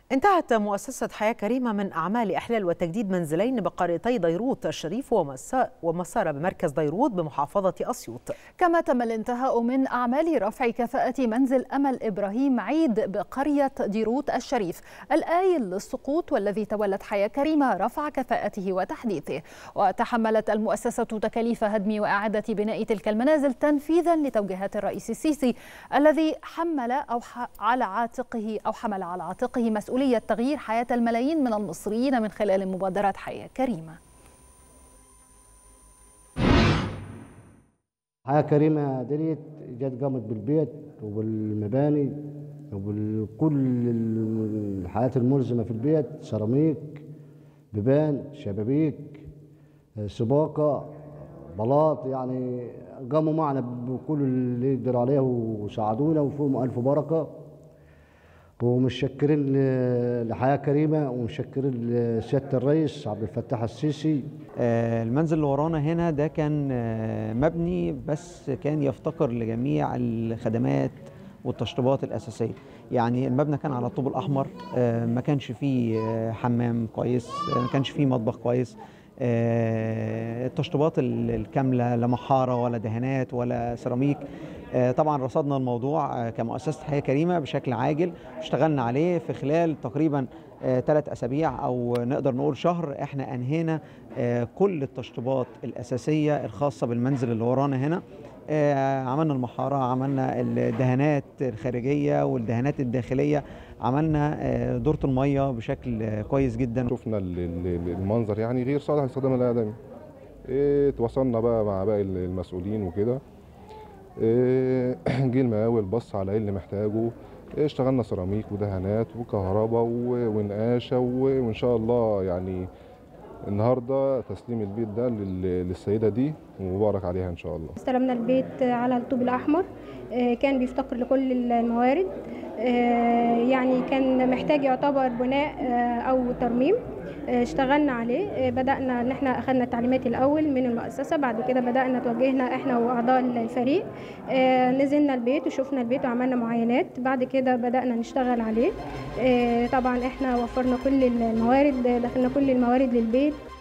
انتهت مؤسسة حياة كريمة من أعمال إحلال وتجديد منزلين بقريتي ديروت الشريف ومسار بمركز ديروت بمحافظة أسيوط كما تم الانتهاء من أعمال رفع كفاءة منزل أمل إبراهيم عيد بقرية ديروت الشريف الآيل للسقوط والذي تولت حياة كريمة رفع كفاءته وتحديثه وتحملت المؤسسة تكاليف هدم وإعادة بناء تلك المنازل تنفيذا لتوجيهات الرئيس السيسي الذي حمل أو على عاتقه أو حمل على عاتقه مسؤولية مسؤولية تغيير حياة الملايين من المصريين من خلال مبادرة حياة كريمة حياة كريمة ديت جت قامت بالبيت وبالمباني وبكل الحياة الملزمة في البيت سيراميك بيبان شبابيك سباقة بلاط يعني قاموا معنا بكل اللي يقدروا عليه وساعدونا وفيهم ألف بركة ومشكرين لحياه كريمه ومشكرين لسياده الرئيس عبد الفتاح السيسي المنزل اللي ورانا هنا ده كان مبني بس كان يفتقر لجميع الخدمات والتشطيبات الاساسيه يعني المبنى كان على الطوب الاحمر ما كانش فيه حمام كويس ما كانش فيه مطبخ كويس التشطيبات الكامله لا محاره ولا دهانات ولا سيراميك طبعا رصدنا الموضوع كمؤسسه حياه كريمه بشكل عاجل اشتغلنا عليه في خلال تقريبا ثلاث اسابيع او نقدر نقول شهر احنا انهينا كل التشطيبات الاساسيه الخاصه بالمنزل اللي ورانا هنا عملنا المحاره عملنا الدهانات الخارجيه والدهانات الداخليه عملنا دورة المية بشكل كويس جدا شفنا المنظر يعني غير صالح للاستخدام الآدمي إيه تواصلنا بقى مع باقي المسؤولين وكده إيه جه المقاول بص على ايه اللي محتاجه إيه اشتغلنا سيراميك ودهانات وكهرباء ونقاشه وان شاء الله يعني النهارده تسليم البيت ده للسيده دي ومبارك عليها ان شاء الله استلمنا البيت على الطوب الاحمر كان بيفتقر لكل الموارد يعني كان محتاج يعتبر بناء او ترميم اشتغلنا عليه بدانا ان احنا اخذنا التعليمات الاول من المؤسسه بعد كده بدانا توجهنا احنا واعضاء الفريق نزلنا البيت وشفنا البيت وعملنا معاينات بعد كده بدانا نشتغل عليه طبعا احنا وفرنا كل الموارد دخلنا كل الموارد للبيت